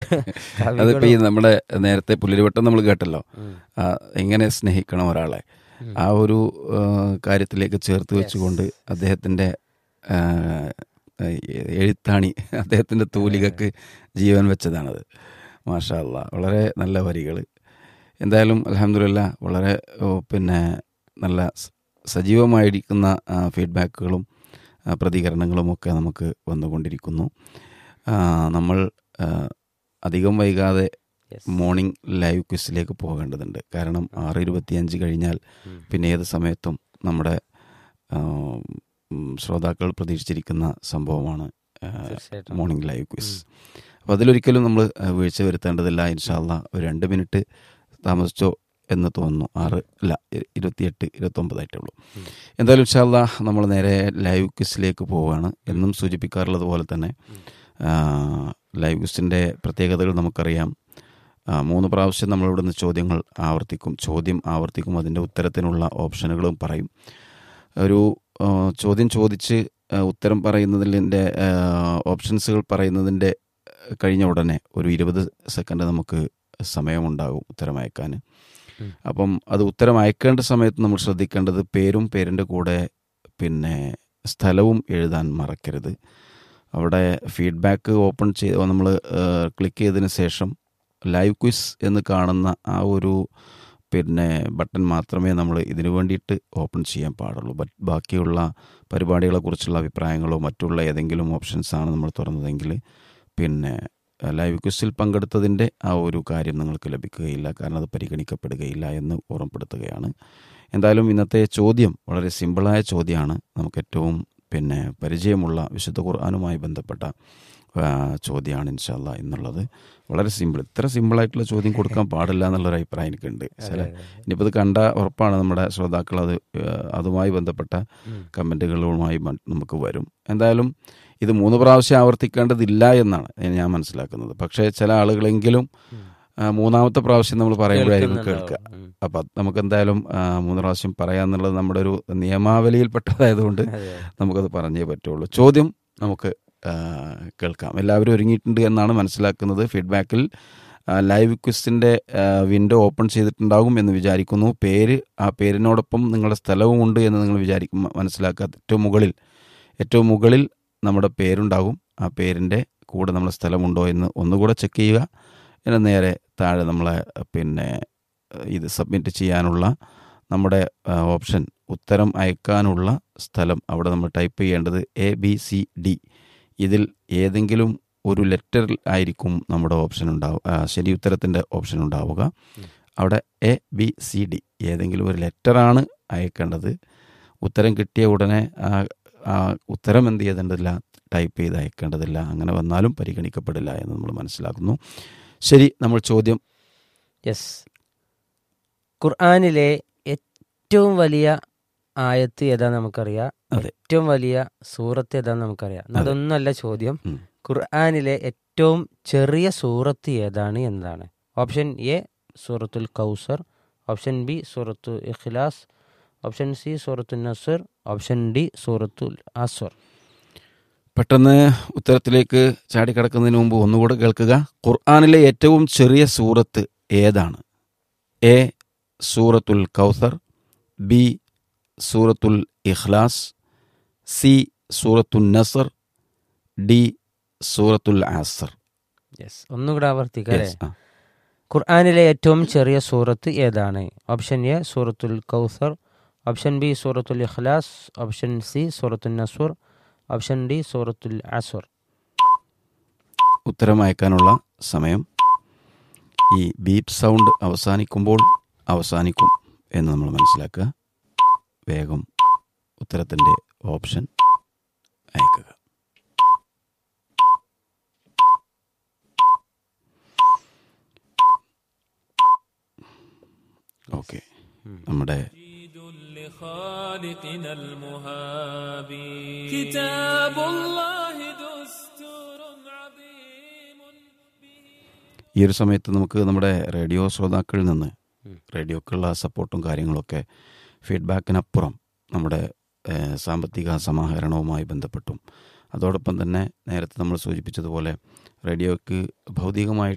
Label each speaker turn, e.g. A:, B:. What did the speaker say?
A: അതിപ്പോ ഈ നമ്മുടെ നേരത്തെ പുല്ലരിവട്ടം നമ്മൾ കേട്ടല്ലോ
B: ഉം.
A: ആ, എങ്ങനെ സ്നേഹിക്കണം ഒരാളെ
B: ഉം.
A: ആ ഒരു ആ, കാര്യത്തിലേക്ക് ചേർത്ത് വെച്ചുകൊണ്ട് അദ്ദേഹത്തിന്റെ ആ, എഴുത്താണി അദ്ദേഹത്തിന്റെ തൂലികക്ക് ജീവൻ വെച്ചതാണത് മാഷാ അല്ലാ വളരെ നല്ല വരികൾ എന്തായാലും അലഹമില്ല വളരെ ഓ, പിന്നെ നല്ല സ- സജീവമായിരിക്കുന്ന ആ, ഫീഡ്ബാക്കുകളും ആ, പ്രതികരണങ്ങളും ഒക്കെ നമുക്ക് വന്നുകൊണ്ടിരിക്കുന്നു ആ, നമ്മൾ ആ, അധികം വൈകാതെ
B: Yes.
A: മോർണിംഗ് ലൈവ് ക്വിസിലേക്ക് പോകേണ്ടതുണ്ട് കാരണം ആറ് ഇരുപത്തിയഞ്ച് കഴിഞ്ഞാൽ
B: ഉം.
A: പിന്നെ ഏത് സമയത്തും നമ്മുടെ ആ, ഉം, ശ്രോതാക്കൾ പ്രതീക്ഷിച്ചിരിക്കുന്ന സംഭവമാണ് ആ,
B: തീർച്ചയായിട്ടും.
A: മോർണിംഗ് ലൈവ് ക്വിസ് അപ്പോൾ അതിലൊരിക്കലും നമ്മൾ വീഴ്ച വരുത്തേണ്ടതില്ല ഇൻഷാല്ല ഒരു രണ്ട് മിനിറ്റ് താമസിച്ചോ എന്ന് തോന്നുന്നു ആറ് അല്ല ഇ- ഇരുപത്തിയെട്ട് ഇരുപത്തൊമ്പതായിട്ടുള്ളൂ
B: ഉം.
A: എന്തായാലും ഇൻഷാല്ല നമ്മൾ നേരെ ലൈവ് ക്വിസിലേക്ക് പോവുകയാണ് എന്നും സൂചിപ്പിക്കാറുള്ളത് പോലെ തന്നെ ആ, ലൈവ് ക്വിസിൻ്റെ പ്രത്യേകതകൾ നമുക്കറിയാം ആ, മൂന്ന് പ്രാവശ്യം നമ്മളിവിടെ നിന്ന് ചോദ്യങ്ങൾ ആവർത്തിക്കും ചോദ്യം ആവർത്തിക്കും അതിൻ്റെ ഉത്തരത്തിനുള്ള ഓപ്ഷനുകളും പറയും ഒരു ആ, ചോദ്യം ചോദിച്ച് ആ, ഉത്തരം പറയുന്നതിൻ്റെ ഓപ്ഷൻസുകൾ പറയുന്നതിൻ്റെ കഴിഞ്ഞ ഉടനെ ഒരു ഇരുപത് സെക്കൻഡ് നമുക്ക് സമയമുണ്ടാകും ഉത്തരം അയക്കാൻ
B: ഉം.
A: അപ്പം അത് ഉത്തരം അയക്കേണ്ട സമയത്ത് നമ്മൾ ശ്രദ്ധിക്കേണ്ടത് പേരും പേരിൻ്റെ കൂടെ പിന്നെ സ്ഥലവും എഴുതാൻ മറക്കരുത് അവിടെ ഫീഡ്ബാക്ക് ഓപ്പൺ ചെയ്ത് നമ്മൾ ക്ലിക്ക് ചെയ്തതിന് ശേഷം ലൈവ് ക്വിസ് എന്ന് കാണുന്ന ആ ഒരു പിന്നെ ബട്ടൺ മാത്രമേ നമ്മൾ ഇതിനു വേണ്ടിയിട്ട് ഓപ്പൺ ചെയ്യാൻ പാടുള്ളൂ ബട്ട് ബാക്കിയുള്ള പരിപാടികളെക്കുറിച്ചുള്ള അഭിപ്രായങ്ങളോ മറ്റുള്ള ഏതെങ്കിലും ഓപ്ഷൻസാണ് നമ്മൾ തുറന്നതെങ്കിൽ പിന്നെ ലൈവ് ക്വിസിൽ പങ്കെടുത്തതിൻ്റെ ആ ഒരു കാര്യം നിങ്ങൾക്ക് ലഭിക്കുകയില്ല കാരണം അത് പരിഗണിക്കപ്പെടുകയില്ല എന്ന് ഓർമ്മപ്പെടുത്തുകയാണ് എന്തായാലും ഇന്നത്തെ ചോദ്യം വളരെ സിമ്പിളായ ചോദ്യമാണ് നമുക്ക് ഏറ്റവും പിന്നെ പരിചയമുള്ള വിശുദ്ധ ഖുർആാനുമായി ബന്ധപ്പെട്ട ആ, ചോദ്യമാണ് ഇൻഷാല്ല എന്നുള്ളത് വളരെ സിമ്പിൾ ഇത്ര സിമ്പിളായിട്ടുള്ള ചോദ്യം കൊടുക്കാൻ പാടില്ല എന്നുള്ളൊരു അഭിപ്രായം എനിക്കുണ്ട് ചില ഇനിയിപ്പോൾ ഇത് കണ്ട ഉറപ്പാണ് നമ്മുടെ ശ്രോതാക്കൾ അത് ആ, അതുമായി ബന്ധപ്പെട്ട
B: ഉം.
A: കമൻറ്റുകളുമായി മ- നമുക്ക് വരും എന്തായാലും ഇത് മൂന്ന് പ്രാവശ്യം ആവർത്തിക്കേണ്ടതില്ല എന്നാണ് ഞാൻ മനസ്സിലാക്കുന്നത് പക്ഷേ ചില ആളുകളെങ്കിലും
B: ഉം.
A: ആ, മൂന്നാമത്തെ പ്രാവശ്യം നമ്മൾ പറയുമ്പോഴായിരിക്കും
B: കേൾക്കുന്നുണ്ടാവും.
A: കേൾക്കുക
B: ഉം.
A: അപ്പം അത് നമുക്ക് എന്തായാലും ആ, മൂന്ന് പ്രാവശ്യം പറയാന്നുള്ളത് നമ്മുടെ ഒരു നിയമാവലിയിൽപ്പെട്ടതായതുകൊണ്ട്
B: അതെ.
A: നമുക്കത് പറഞ്ഞേ പറ്റുള്ളൂ ചോദ്യം നമുക്ക് ആ, കേൾക്കാം എല്ലാവരും ഒരുങ്ങിയിട്ടുണ്ട് എന്നാണ് മനസ്സിലാക്കുന്നത് ഫീഡ്ബാക്കിൽ ആ, ലൈവ് ക്വിസിൻ്റെ വിൻഡോ ഓപ്പൺ ചെയ്തിട്ടുണ്ടാകും എന്ന് വിചാരിക്കുന്നു പേര് ആ പേരിനോടൊപ്പം നിങ്ങളുടെ സ്ഥലവും ഉണ്ട് എന്ന് നിങ്ങൾ വിചാരിക്കും മനസ്സിലാക്കുക ഏറ്റവും മുകളിൽ ഏറ്റവും മുകളിൽ നമ്മുടെ പേരുണ്ടാകും ആ പേരിൻ്റെ കൂടെ നമ്മുടെ സ്ഥലമുണ്ടോ എന്ന് ഒന്നുകൂടെ ചെക്ക് ചെയ്യുക പിന്നെ നേരെ താഴെ നമ്മളെ പിന്നെ ഇത് സബ്മിറ്റ് ചെയ്യാനുള്ള നമ്മുടെ ആ, ഓപ്ഷൻ ഉത്തരം അയക്കാനുള്ള സ്ഥലം അവിടെ നമ്മൾ ടൈപ്പ് ചെയ്യേണ്ടത് എ ബി സി ഡി ഇതിൽ ഏതെങ്കിലും ഒരു ലെറ്ററിൽ ആയിരിക്കും നമ്മുടെ ഓപ്ഷൻ ഉണ്ടാവുക ആ, ശരി ഉത്തരത്തിൻ്റെ ഓപ്ഷൻ ഉണ്ടാവുക അവിടെ എ ബി സി ഡി ഏതെങ്കിലും ഒരു ലെറ്ററാണ് അയക്കേണ്ടത് ഉത്തരം കിട്ടിയ ഉടനെ ആ ആ ഉത്തരം എന്ത് ചെയ്യേണ്ടതില്ല ടൈപ്പ് ചെയ്ത് അയക്കേണ്ടതില്ല അങ്ങനെ വന്നാലും പരിഗണിക്കപ്പെടില്ല എന്ന് നമ്മൾ മനസ്സിലാക്കുന്നു ശരി നമ്മൾ ചോദ്യം
B: യെസ് ഖുർആനിലെ ഏറ്റവും വലിയ ആയത്ത് ഏതാ നമുക്കറിയാം
A: അതെ.
B: ഏറ്റവും വലിയ സൂറത്ത് ഏതാ നമുക്കറിയാം അതൊന്നല്ല ചോദ്യം
A: ഉം.
B: ഖുർആനിലെ ഏറ്റവും ചെറിയ സൂറത്ത് ഏതാണ് എന്നതാണ് ഓപ്ഷൻ എ സൂറത്തുൽ കൗസർ ഓപ്ഷൻ ബി സൂറത്തു ഇഖ്ലാസ് ഓപ്ഷൻ സി സൂറത്തു നസർ ഓപ്ഷൻ ഡി സൂറത്തുൽ അസ്വർ
A: പെട്ടെന്ന് ഉത്തരത്തിലേക്ക് ചാടിക്കടക്കുന്നതിന് മുമ്പ് ഒന്നുകൂടെ കേൾക്കുക ഖുർആാനിലെ ഏറ്റവും ചെറിയ സൂറത്ത് ഏതാണ് എ സൂറത്തുൽ കൗസർ ബി സൂറത്തുൽ ഇഖ്ലാസ് സി സൂറത്തുൽ നസർ ഡി സൂറത്തുൽ ആസർ
B: യെസ് ഒന്നും കൂടെ ആവർത്തിക്കാം അല്ലേ
A: Yes, ആ.
B: ഖുർആനിലെ ഏറ്റവും ചെറിയ സൂറത്ത് ഏതാണ് ഓപ്ഷൻ എ സൂറത്തുൽ കൗസർ ഓപ്ഷൻ ബി സൂറത്തുൽ ഇഖ്ലാസ് ഓപ്ഷൻ സി സൂറത്തുൽ നസൂർ ഓപ്ഷൻ ഡി സൂറത്തുൽ അസുർ
A: ഉത്തരം അയക്കാനുള്ള സമയം ഈ ബീപ്പ് സൗണ്ട് അവസാനിക്കുമ്പോൾ അവസാനിക്കും എന്ന് നമ്മൾ മനസ്സിലാക്കുക വേഗം ഉത്തരത്തിൻ്റെ ഓപ്ഷൻ അയക്കുക ഓക്കെ നമ്മുടെ
C: لخالقنا المهاب كتاب الله دستور عظيم
A: ഈ ഒരു സമയത്ത് നമുക്ക് നമ്മുടെ റേഡിയോ ശ്രോതാക്കളിൽ നിന്ന് റേഡിയോക്കുള്ള സപ്പോർട്ടും കാര്യങ്ങളൊക്കെ ഫീഡ്ബാക്കിനപ്പുറം നമ്മുടെ ഏഹ്, സാമ്പത്തിക സമാഹരണവുമായി ബന്ധപ്പെട്ടും അതോടൊപ്പം തന്നെ നേരത്തെ നമ്മൾ സൂചിപ്പിച്ചതുപോലെ റേഡിയോക്ക് ഭൗതികമായി